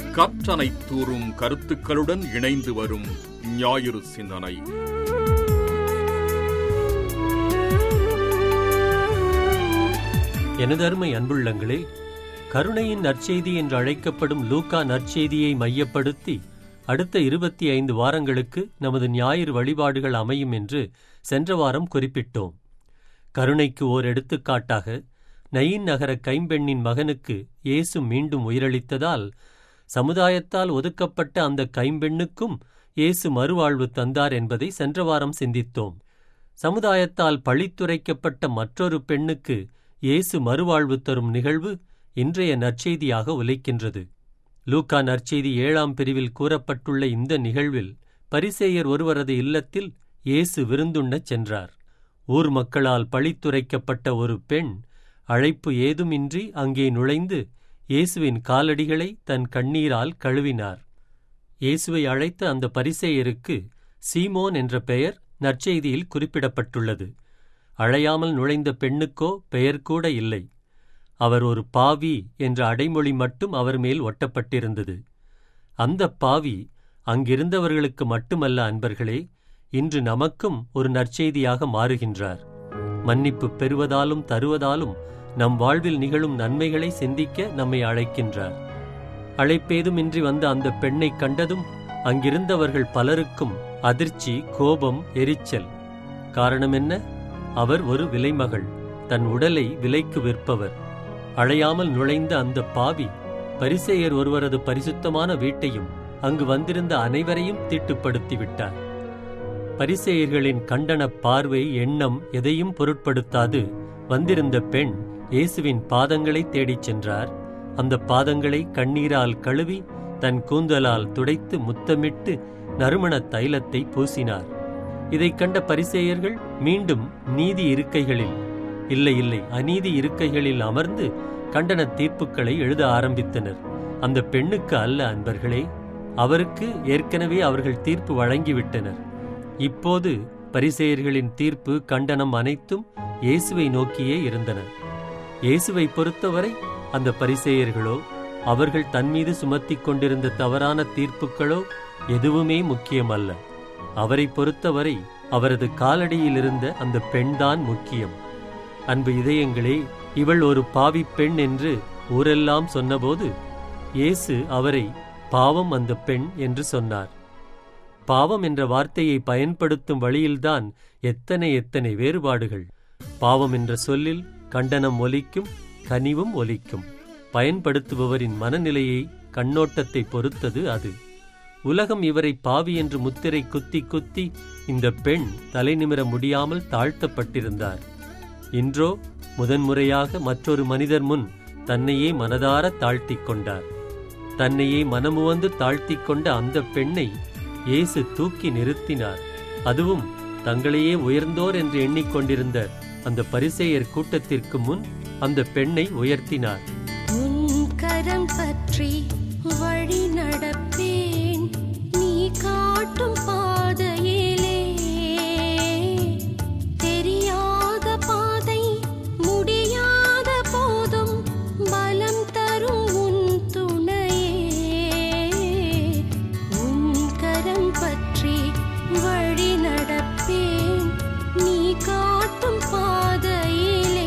கற்றனை தூறும் கருத்துக்களுடன் இணைந்து வரும் ஞாயிறு சிந்தனை எனதருமை அன்புள்ளங்களே கருணையின் நற்செய்தி என்று அழைக்கப்படும் லூக்கா நற்செய்தியை மையப்படுத்தி அடுத்த இருபத்தி ஐந்து வாரங்களுக்கு நமது ஞாயிறு வழிபாடுகள் அமையும் என்று சென்ற வாரம் குறிப்பிட்டோம் கருணைக்கு ஓர் எடுத்துக்காட்டாக நயின் நகர கைம்பெண்ணின் மகனுக்கு இயேசு மீண்டும் உயிரளித்ததால் சமுதாயத்தால் ஒதுக்கப்பட்ட அந்த கைம்பெண்ணுக்கும் இயேசு மறுவாழ்வு தந்தார் என்பதை சென்ற வாரம் சிந்தித்தோம் சமுதாயத்தால் பழித்துரைக்கப்பட்ட மற்றொரு பெண்ணுக்கு இயேசு மறுவாழ்வு தரும் நிகழ்வு இன்றைய நற்செய்தியாக ஒலிக்கின்றது லூக்கா நற்செய்தி ஏழாம் பிரிவில் கூறப்பட்டுள்ள இந்த நிகழ்வில் பரிசேயர் ஒருவரது இல்லத்தில் இயேசு விருந்துண்ணச் சென்றார் ஊர் மக்களால் பழித்துரைக்கப்பட்ட ஒரு பெண் அழைப்பு ஏதுமின்றி அங்கே நுழைந்து இயேசுவின் காலடிகளை தன் கண்ணீரால் கழுவினார் இயேசுவை அழைத்த அந்த பரிசேயருக்கு சீமோன் என்ற பெயர் நற்செய்தியில் குறிப்பிடப்பட்டுள்ளது அழையாமல் நுழைந்த பெண்ணுக்கோ பெயர் கூட இல்லை அவர் ஒரு பாவி என்ற அடைமொழி மட்டும் அவர் மேல் ஒட்டப்பட்டிருந்தது அந்த பாவி அங்கிருந்தவர்களுக்கு மட்டுமல்ல அன்பர்களே இன்று நமக்கும் ஒரு நற்செய்தியாக மாறுகின்றார் மன்னிப்பு பெறுவதாலும் தருவதாலும் நம் வாழ்வில் நிகழும் நன்மைகளை சிந்திக்க நம்மை அழைக்கின்றார் அழைப்பேதுமின்றி வந்த அந்த பெண்ணைக் கண்டதும் அங்கிருந்தவர்கள் பலருக்கும் அதிர்ச்சி கோபம் எரிச்சல் காரணம் என்ன அவர் ஒரு விலைமகள் தன் உடலை விலைக்கு விற்பவர் அழையாமல் நுழைந்த அந்த பாவி பரிசேயர் ஒருவரது பரிசுத்தமான வீட்டையும் அங்கு வந்திருந்த அனைவரையும் தீட்டுப்படுத்தி விட்டார் பரிசேயர்களின் கண்டன பார்வை எண்ணம் எதையும் பொருட்படுத்தாது வந்திருந்த பெண் இயேசுவின் பாதங்களை தேடிச் சென்றார் அந்த பாதங்களை கண்ணீரால் கழுவி தன் கூந்தலால் துடைத்து முத்தமிட்டு நறுமண தைலத்தை பூசினார் இதைக் கண்ட பரிசேயர்கள் மீண்டும் நீதி இருக்கைகளில் இல்லை இல்லை அநீதி இருக்கைகளில் அமர்ந்து கண்டன தீர்ப்புகளை எழுத ஆரம்பித்தனர் அந்த பெண்ணுக்கு அல்ல அன்பர்களே அவருக்கு ஏற்கனவே அவர்கள் தீர்ப்பு வழங்கிவிட்டனர் இப்போது பரிசேயர்களின் தீர்ப்பு கண்டனம் அனைத்தும் இயேசுவை நோக்கியே இருந்தன இயேசுவை பொறுத்தவரை அந்த பரிசேயர்களோ அவர்கள் தன்மீது சுமத்திக் கொண்டிருந்த தவறான தீர்ப்புகளோ எதுவுமே முக்கியமல்ல அவரை பொறுத்தவரை அவரது காலடியில் இருந்த அந்த பெண்தான் முக்கியம் அன்பு இதயங்களே இவள் ஒரு பாவி பெண் என்று ஊரெல்லாம் சொன்னபோது இயேசு அவரை பாவம் அந்த பெண் என்று சொன்னார் பாவம் என்ற வார்த்தையை பயன்படுத்தும் வழியில்தான் எத்தனை எத்தனை வேறுபாடுகள் பாவம் என்ற சொல்லில் கண்டனம் ஒலிக்கும் கனிவும் ஒலிக்கும் பயன்படுத்துபவரின் மனநிலையை கண்ணோட்டத்தை பொறுத்தது அது உலகம் இவரை பாவி என்று முத்திரை குத்தி குத்தி இந்த பெண் தலைநிமிர முடியாமல் தாழ்த்தப்பட்டிருந்தார் இன்றோ முதன்முறையாக மற்றொரு மனிதர் முன் தன்னையே மனதார தாழ்த்திக் கொண்டார் தன்னையே மனமுவந்து தாழ்த்திக் கொண்ட அந்த பெண்ணை இயேசு தூக்கி நிறுத்தினார் அதுவும் தங்களையே உயர்ந்தோர் என்று எண்ணிக்கொண்டிருந்த அந்த பரிசேயர் கூட்டத்திற்கு முன் அந்த பெண்ணை உயர்த்தினார் உன் கரம் பற்றி வழி நடப்பேன் நீ காட்டும் பாதையிலே தெரியாத பாதை முடியாத போதும் பலம் தரும் உன் துணையே உன் கரம் பற்றி வழி நடப்பேன் நீ காட்டும் பாதையிலே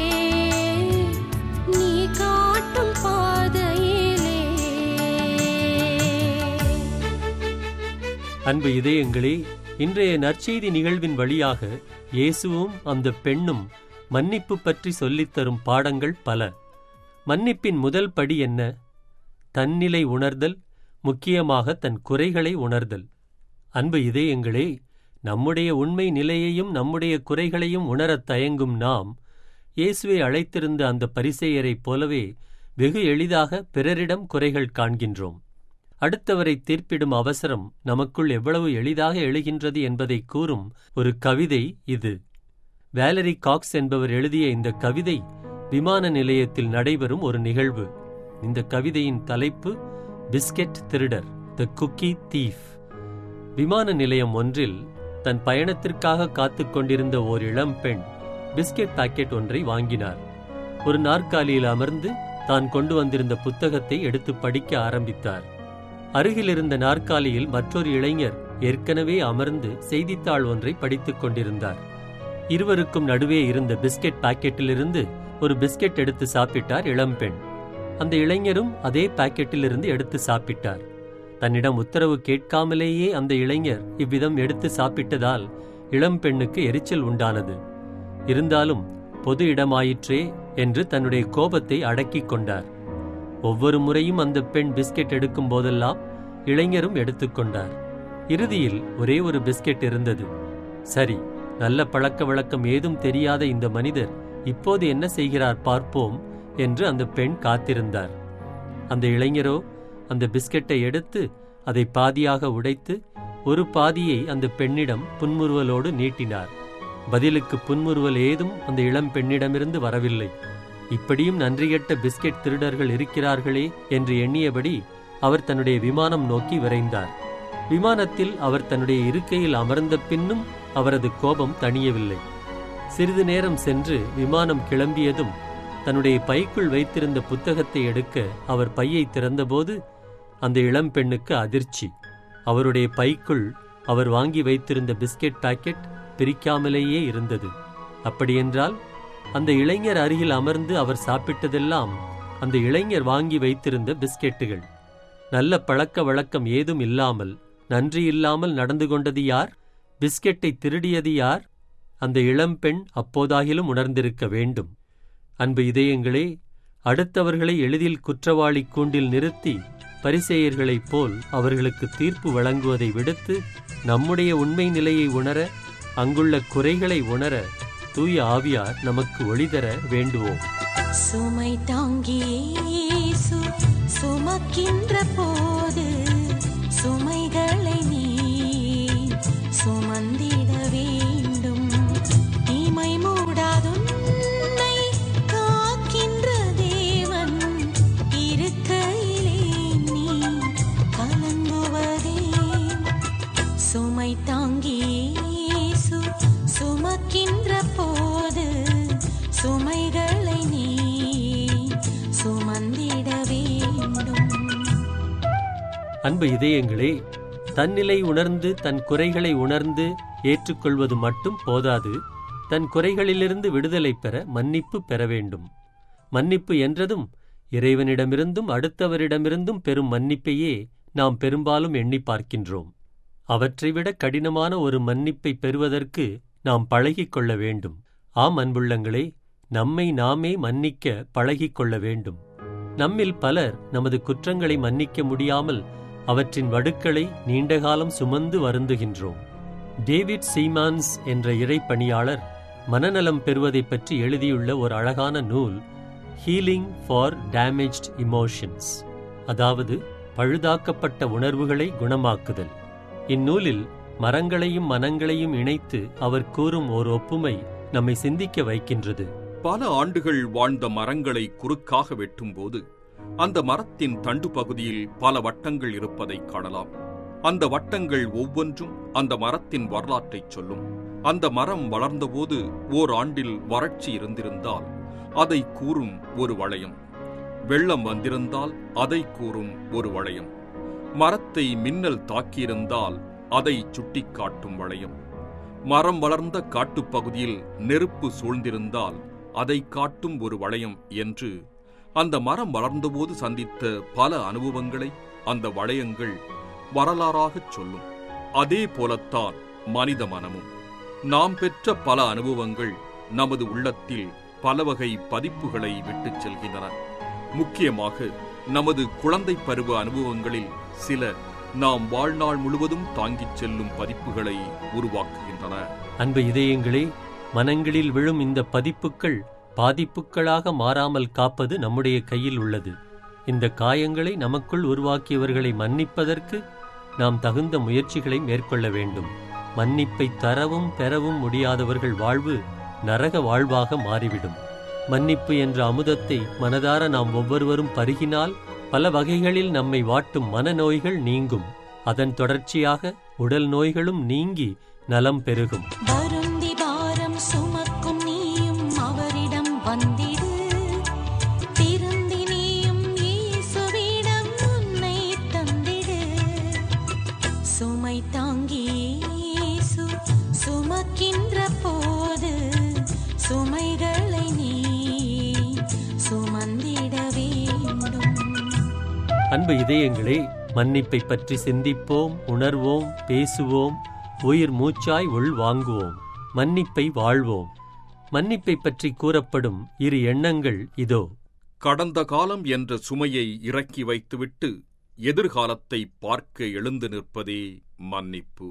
நீ காட்டும் பாதையிலே அன்பு இதயங்களே இன்றைய நற்செய்தி நிகழ்வின் வழியாக இயேசுவும் அந்த பெண்ணும் மன்னிப்பு பற்றி சொல்லித்தரும் பாடங்கள் பல மன்னிப்பின் முதல் படி என்ன தன்னிலை உணர்தல் முக்கியமாக தன் குறைகளை உணர்தல் அன்பு இதயங்களே நம்முடைய உண்மை நிலையையும் நம்முடைய குறைகளையும் உணரத் தயங்கும் நாம் இயேசுவை அழைத்திருந்த அந்த பரிசேயரைப் போலவே வெகு எளிதாக பிறரிடம் குறைகள் காண்கின்றோம் அடுத்தவரை தீர்ப்பிடும் அவசரம் நமக்குள் எவ்வளவு எளிதாக எழுகின்றது என்பதை கூறும் ஒரு கவிதை இது வேலரி காக்ஸ் என்பவர் எழுதிய இந்த கவிதை விமான நிலையத்தில் நடைபெறும் ஒரு நிகழ்வு இந்த கவிதையின் தலைப்பு பிஸ்கெட் திருடர் த குக்கி தீஃப் விமான நிலையம் ஒன்றில் தன் பயணத்திற்காக காத்துக் கொண்டிருந்த ஓர் இளம் பெண் பிஸ்கெட் பாக்கெட் ஒன்றை வாங்கினார் ஒரு நாற்காலியில் அமர்ந்து தான் கொண்டு வந்திருந்த புத்தகத்தை எடுத்து படிக்க ஆரம்பித்தார் அருகில் இருந்த நாற்காலியில் மற்றொரு இளைஞர் ஏற்கனவே அமர்ந்து செய்தித்தாள் ஒன்றை படித்துக் கொண்டிருந்தார் இருவருக்கும் நடுவே இருந்த பிஸ்கெட் பாக்கெட்டிலிருந்து ஒரு பிஸ்கெட் எடுத்து சாப்பிட்டார் இளம்பெண் அந்த இளைஞரும் அதே பாக்கெட்டிலிருந்து எடுத்து சாப்பிட்டார் தன்னிடம் உத்தரவு கேட்காமலேயே அந்த இளைஞர் இவ்விதம் எடுத்து சாப்பிட்டதால் இளம்பெண்ணுக்கு எரிச்சல் உண்டானது இருந்தாலும் பொது இடமாயிற்றே என்று தன்னுடைய கோபத்தை அடக்கிக் கொண்டார் ஒவ்வொரு முறையும் அந்த பெண் பிஸ்கெட் எடுக்கும் போதெல்லாம் இளைஞரும் எடுத்துக்கொண்டார் இறுதியில் ஒரே ஒரு பிஸ்கெட் இருந்தது சரி நல்ல பழக்க வழக்கம் ஏதும் தெரியாத இந்த மனிதர் இப்போது என்ன செய்கிறார் பார்ப்போம் என்று அந்த பெண் காத்திருந்தார் அந்த இளைஞரோ அந்த பிஸ்கெட்டை எடுத்து அதை பாதியாக உடைத்து ஒரு பாதியை அந்த பெண்ணிடம் புன்முறுவலோடு நீட்டினார் பதிலுக்கு புன்முறுவல் ஏதும் அந்த இளம் பெண்ணிடமிருந்து வரவில்லை இப்படியும் நன்றிகெட்ட பிஸ்கெட் திருடர்கள் இருக்கிறார்களே என்று எண்ணியபடி அவர் தன்னுடைய விமானம் நோக்கி விரைந்தார் விமானத்தில் அவர் தன்னுடைய இருக்கையில் அமர்ந்த பின்னும் அவரது கோபம் தணியவில்லை சிறிது நேரம் சென்று விமானம் கிளம்பியதும் தன்னுடைய பைக்குள் வைத்திருந்த புத்தகத்தை எடுக்க அவர் பையை திறந்தபோது அந்த இளம் பெண்ணுக்கு அதிர்ச்சி அவருடைய பைக்குள் அவர் வாங்கி வைத்திருந்த பிஸ்கெட் பாக்கெட் பிரிக்காமலேயே இருந்தது அப்படியென்றால் அந்த இளைஞர் அருகில் அமர்ந்து அவர் சாப்பிட்டதெல்லாம் அந்த இளைஞர் வாங்கி வைத்திருந்த பிஸ்கெட்டுகள் நல்ல பழக்க வழக்கம் ஏதும் இல்லாமல் நன்றி இல்லாமல் நடந்து கொண்டது யார் பிஸ்கெட்டை திருடியது யார் அந்த இளம்பெண் அப்போதாகிலும் உணர்ந்திருக்க வேண்டும் அன்பு இதயங்களே அடுத்தவர்களை எளிதில் குற்றவாளி கூண்டில் நிறுத்தி பரிசேயர்களைப் போல் அவர்களுக்கு தீர்ப்பு வழங்குவதை விடுத்து நம்முடைய உண்மை நிலையை உணர அங்குள்ள குறைகளை உணர தூய ஆவியார் நமக்கு ஒளிதர வேண்டுவோம் சுமை தாங்கியே இயேசு சுமக்கின்ற போது சுமைகளை நீ சுமந்திட வேண்டும் தீமை மூடாதுன்னை காக்கின்ற தேவன் இருக்கையிலே நீ கலங்குவதே சுமை தாங்கியே இயேசு சுமக்கின்ற போது சுமைகளை நீ சுமந்திட வேண்டும் அன்பு இதயங்களே தன்னிலை உணர்ந்து தன் குறைகளை உணர்ந்து ஏற்றுக்கொள்வது மட்டும் போதாது தன் குறைகளிலிருந்து விடுதலை பெற மன்னிப்பு பெற வேண்டும் மன்னிப்பு என்றதும் இறைவனிடமிருந்தும் அடுத்தவரிடமிருந்தும் பெறும் மன்னிப்பையே நாம் பெரும்பாலும் எண்ணி பார்க்கின்றோம் அவற்றைவிட கடினமான ஒரு மன்னிப்பை பெறுவதற்கு நாம் பழகிக் கொள்ள வேண்டும் ஆம் அன்புள்ளங்களே நம்மை நாமே மன்னிக்க பழகிக் கொள்ள வேண்டும் நம்மில் பலர் நமது குற்றங்களை மன்னிக்க முடியாமல் அவற்றின் வடுக்களை நீண்டகாலம் சுமந்து வருந்துகின்றோம் டேவிட் சீமான்ஸ் என்ற இறைப்பணியாளர் மனநலம் பெறுவதைப் பற்றி எழுதியுள்ள ஒரு அழகான நூல் ஹீலிங் ஃபார் டேமேஜ்ட் இமோஷன்ஸ் அதாவது பழுதாக்கப்பட்ட உணர்வுகளை குணமாக்குதல் இந்நூலில் மரங்களையும் மனங்களையும் இணைத்து அவர் கூறும் ஓர் ஒப்புமை நம்மை சிந்திக்க வைக்கின்றது பல ஆண்டுகள் வாழ்ந்த மரங்களை குறுக்காக வெட்டும்போது அந்த மரத்தின் தண்டு பகுதியில் பல வட்டங்கள் இருப்பதைக் காணலாம் அந்த வட்டங்கள் ஒவ்வொன்றும் அந்த மரத்தின் வரலாற்றைச் சொல்லும் அந்த மரம் வளர்ந்தபோது ஓர் ஆண்டில் வறட்சி இருந்திருந்தால் அதை கூறும் ஒரு வளையம் வெள்ளம் வந்திருந்தால் அதை கூறும் ஒரு வளையம் மரத்தை மின்னல் தாக்கியிருந்தால் அதை சுட்டிக்காட்டும் வளையம் மரம் வளர்ந்த காட்டுப்பகுதியில் நெருப்பு சூழ்ந்திருந்தால் அதை காட்டும் ஒரு வளையம் என்று அந்த மரம் வளர்ந்தபோது சந்தித்த பல அனுபவங்களை அந்த வளையங்கள் வரலாறாகச் சொல்லும் அதே போலத்தான் மனித மனமும் நாம் பெற்ற பல அனுபவங்கள் நமது உள்ளத்தில் பல வகை பதிப்புகளை விட்டுச் செல்கின்றன முக்கியமாக நமது குழந்தை பருவ அனுபவங்களில் சில நாம் வாழ்நாள் முழுவதும் தாங்கிச் செல்லும் பதிப்புகளை உருவாக்குகின்றன அன்பு இதயங்களே மனங்களில் விழும் இந்த பதிப்புக்கள் பாதிப்புகளாக மாறாமல் காப்பது நம்முடைய கையில் உள்ளது இந்த காயங்களை நமக்குள் உருவாக்கியவர்களை மன்னிப்பதற்கு நாம் தகுந்த முயற்சிகளை மேற்கொள்ள வேண்டும் மன்னிப்பை தரவும் பெறவும் முடியாதவர்கள் வாழ்வு நரக வாழ்வாக மாறிவிடும் மன்னிப்பு என்ற அமுதத்தை மனதார நாம் ஒவ்வொருவரும் பருகினால் பல வகைகளில் நம்மை வாட்டும் மனநோய்கள் நீங்கும் அதன் தொடர்ச்சியாக உடல் நோய்களும் நீங்கி நலம் பெருகும் வருந்தி பாரம் சுமக்கும் நீயும் அவரிடம் வந்திடு திருந்தி நீ அன்பு இதயங்களே மன்னிப்பை பற்றி சிந்திப்போம் உணர்வோம் பேசுவோம் உயிர் மூச்சாய் உள் வாங்குவோம் மன்னிப்பை வாழ்வோம் மன்னிப்பை பற்றி கூறப்படும் இரு எண்ணங்கள் இதோ கடந்த காலம் என்ற சுமையை இறக்கி வைத்துவிட்டு எதிர்காலத்தை பார்க்க எழுந்து நிற்பதே மன்னிப்பு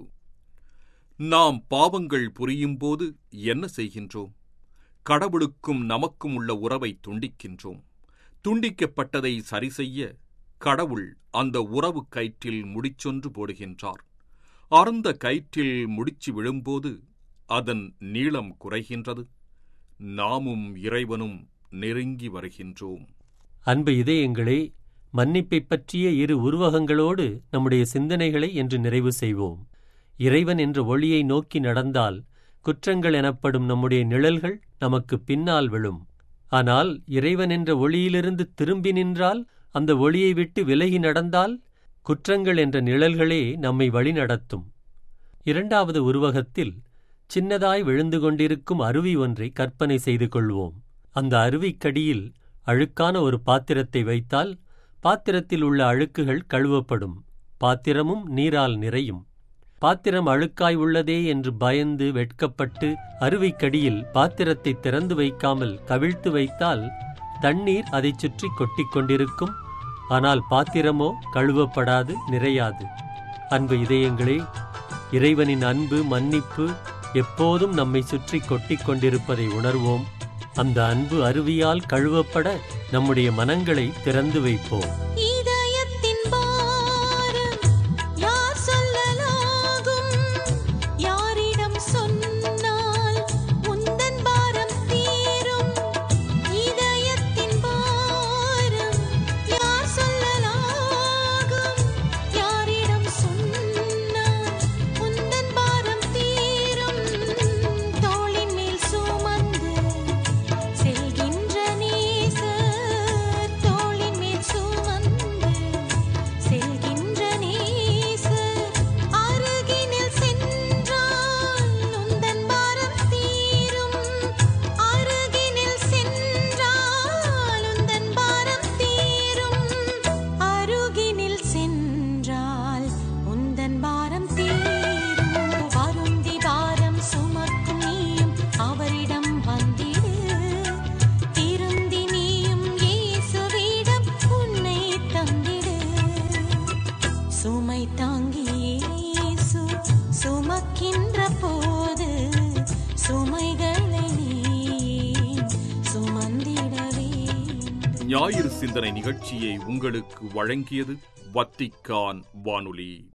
நாம் பாவங்கள் புரியும்போது என்ன செய்கின்றோம் கடவுளுக்கும் நமக்கும் உள்ள உறவை துண்டிக்கின்றோம் துண்டிக்கப்பட்டதை சரிசெய்ய கடவுள் அந்த உறவு கயிற்றில் முடிச்சொன்று போடுகின்றார் அறந்த கயிற்றில் முடிச்சு விழும்போது அதன் நீளம் குறைகின்றது நாமும் இறைவனும் நெருங்கி வருகின்றோம் அன்பு இதயங்களே மன்னிப்பை பற்றிய இரு உருவகங்களோடு நம்முடைய சிந்தனைகளை என்று நிறைவு செய்வோம் இறைவன் என்ற ஒளியை நோக்கி நடந்தால் குற்றங்கள் எனப்படும் நம்முடைய நிழல்கள் நமக்கு பின்னால் விழும் ஆனால் இறைவன் என்ற ஒளியிலிருந்து திரும்பி நின்றால் அந்த ஒளியை விட்டு விலகி நடந்தால் குற்றங்கள் என்ற நிழல்களே நம்மை வழிநடத்தும் இரண்டாவது உருவகத்தில் சின்னதாய் விழுந்து கொண்டிருக்கும் அருவி ஒன்றை கற்பனை செய்து கொள்வோம் அந்த அருவிக்கடியில் அழுக்கான ஒரு பாத்திரத்தை வைத்தால் பாத்திரத்தில் உள்ள அழுக்குகள் கழுவப்படும் பாத்திரமும் நீரால் நிறையும் பாத்திரம் அழுக்காய் உள்ளதே என்று பயந்து வெட்கப்பட்டு அருவிக்கடியில் பாத்திரத்தை திறந்து வைக்காமல் கவிழ்த்து வைத்தால் தண்ணீர் அதைச் சுற்றி கொட்டிக் கொண்டிருக்கும் ஆனால் பாத்திரமோ கழுவப்படாது நிறையாது அன்பு இதயங்களே இறைவனின் அன்பு மன்னிப்பு எப்போதும் நம்மை சுற்றி கொட்டிக் கொண்டிருப்பதை உணர்வோம் அந்த அன்பு அருவியால் கழுவப்பட நம்முடைய மனங்களை திறந்து வைப்போம் இதயத்தின் பாரம் யார் சொல்லலாகும் யாரிடம் சொன்னால் உந்தன் பாரம் தீரும் இதயத்தின் பாரம் யார் சொல்லலாகும் யாரிடம் சொன்னால் உந்தன் பாரம் தீரும் தோளின் மேல் சுமந்து செல்கின்ற நேசர் தோளின் மேல் சுமந்து செல்கின்ற நேசர் அருகினில் சென்றால் உந்தன் பாரம் தீரும் அருகினில் சென்றால் உந்தன் பாரம் தீரும் அருகினில் சென்றால் உந்தன் பாரம் தீரும் வருந்தி பாரம் சுமக்கும் நீயும் அவரிடம் வந்திடு திருந்தி நீயும் இயேசுவிடம் உன்னை தந்திடு சுமை தாங்கி இயேசு சுமக்கின்ற போது சுமைகளை நீ சுமந்திட வேண்டும் ஞாயிறு சிந்தனை நிகழ்ச்சியை உங்களுக்கு வழங்கியது வத்திக்கான் வானொலி